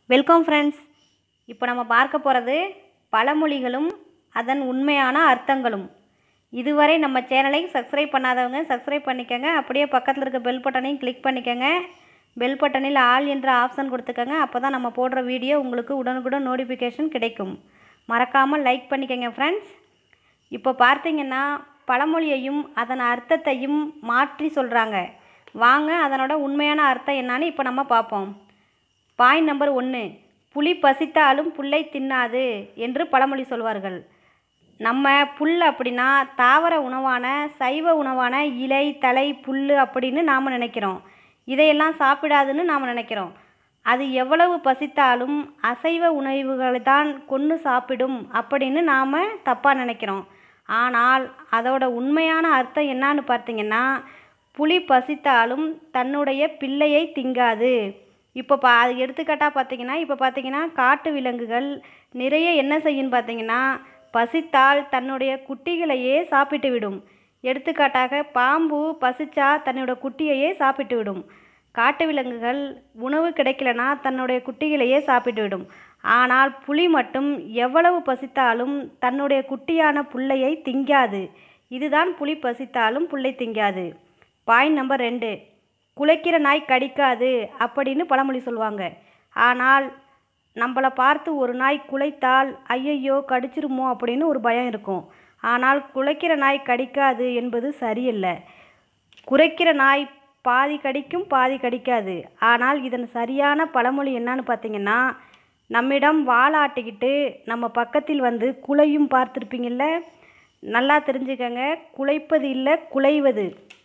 welcome friends இப்போ நம்ம பார்க்க போகிறது பழமொழிகளும் அதன் உண்மையான அர்த்தங்களும் இதுவரை நம்ம சேனலை சப்ஸ்கிரைப் பண்ணாதவங்க சப்ஸ்கிரைப் பண்ணிக்கோங்க அப்படியே பக்கத்தில் இருக்க பெல் பட்டனையும் கிளிக் பண்ணிக்கோங்க பெல் பட்டனில் ஆல் என்ற ஆப்ஷன் கொடுத்துக்கோங்க அப்போ தான் நம்ம போடுற வீடியோ உங்களுக்கு உடனுக்குடன் நோட்டிஃபிகேஷன் கிடைக்கும் மறக்காமல் லைக் பண்ணிக்கோங்க ஃப்ரெண்ட்ஸ் இப்போ பார்த்தீங்கன்னா பழமொழியையும் அதன் அர்த்தத்தையும் மாற்றி சொல்கிறாங்க வாங்க அதனோட உண்மையான அர்த்தம் என்னன்னு இப்போ நம்ம பார்ப்போம் பாயிண்ட் நம்பர் ஒன்று புலி பசித்தாலும் புல்லை தின்னாது என்று பழமொழி சொல்வார்கள் நம்ம புல் அப்படின்னா தாவர உணவான சைவ உணவான இலை தலை புல் அப்படின்னு நாம் நினைக்கிறோம் இதையெல்லாம் சாப்பிடாதுன்னு நாம் நினைக்கிறோம் அது எவ்வளவு பசித்தாலும் அசைவ உணவுகளை தான் கொன்று சாப்பிடும் அப்படின்னு நாம் தப்பாக நினைக்கிறோம் ஆனால் அதோட உண்மையான அர்த்தம் என்னான்னு பார்த்தீங்கன்னா புலி பசித்தாலும் தன்னுடைய பிள்ளையை திங்காது இப்போ பா அது எடுத்துக்காட்டாக பார்த்தீங்கன்னா இப்போ பார்த்தீங்கன்னா காட்டு விலங்குகள் நிறைய என்ன செய்யும் பார்த்தீங்கன்னா பசித்தால் தன்னுடைய குட்டிகளையே சாப்பிட்டு விடும் எடுத்துக்காட்டாக பாம்பு பசிச்சா தன்னோட குட்டியையே சாப்பிட்டு விடும் காட்டு விலங்குகள் உணவு கிடைக்கலனா தன்னுடைய குட்டிகளையே சாப்பிட்டு விடும் ஆனால் புலி மட்டும் எவ்வளவு பசித்தாலும் தன்னுடைய குட்டியான புல்லையை திங்காது இதுதான் புலி பசித்தாலும் புல்லை திங்காது பாயிண்ட் நம்பர் ரெண்டு குலைக்கிற நாய் கடிக்காது அப்படின்னு பழமொழி சொல்லுவாங்க ஆனால் நம்மளை பார்த்து ஒரு நாய் குலைத்தால் ஐயையோ கடிச்சிருமோ அப்படின்னு ஒரு பயம் இருக்கும் ஆனால் குலைக்கிற நாய் கடிக்காது என்பது சரியில்லை குறைக்கிற நாய் பாதி கடிக்கும் பாதி கடிக்காது ஆனால் இதன் சரியான பழமொழி என்னன்னு பார்த்தீங்கன்னா நம்மிடம் வாலாட்டிக்கிட்டு நம்ம பக்கத்தில் வந்து குலையும் பார்த்துருப்பீங்கள்ல நல்லா தெரிஞ்சுக்கங்க குலைப்பது இல்லை குலைவது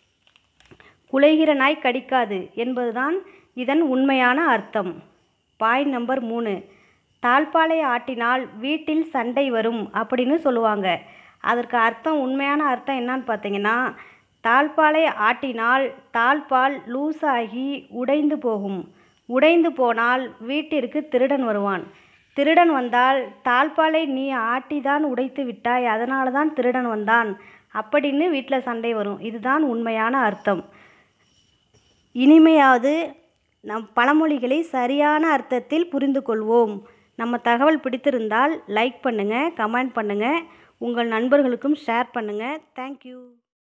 குலைகிற நாய் கடிக்காது என்பதுதான் இதன் உண்மையான அர்த்தம் பாயிண்ட் நம்பர் மூணு தாழ்பாலை ஆட்டினால் வீட்டில் சண்டை வரும் அப்படின்னு சொல்லுவாங்க அதற்கு அர்த்தம் உண்மையான அர்த்தம் என்னன்னு பார்த்தீங்கன்னா தாழ்பாலை ஆட்டினால் தாழ்பால் லூஸாகி உடைந்து போகும் உடைந்து போனால் வீட்டிற்கு திருடன் வருவான் திருடன் வந்தால் தாழ்பாலை நீ ஆட்டிதான் உடைத்து விட்டாய் அதனால தான் திருடன் வந்தான் அப்படின்னு வீட்டில் சண்டை வரும் இதுதான் உண்மையான அர்த்தம் இனிமையாவது நம் பழமொழிகளை சரியான அர்த்தத்தில் புரிந்து கொள்வோம் நம்ம தகவல் பிடித்திருந்தால் லைக் பண்ணுங்கள் கமெண்ட் பண்ணுங்கள் உங்கள் நண்பர்களுக்கும் ஷேர் பண்ணுங்கள் தேங்க்யூ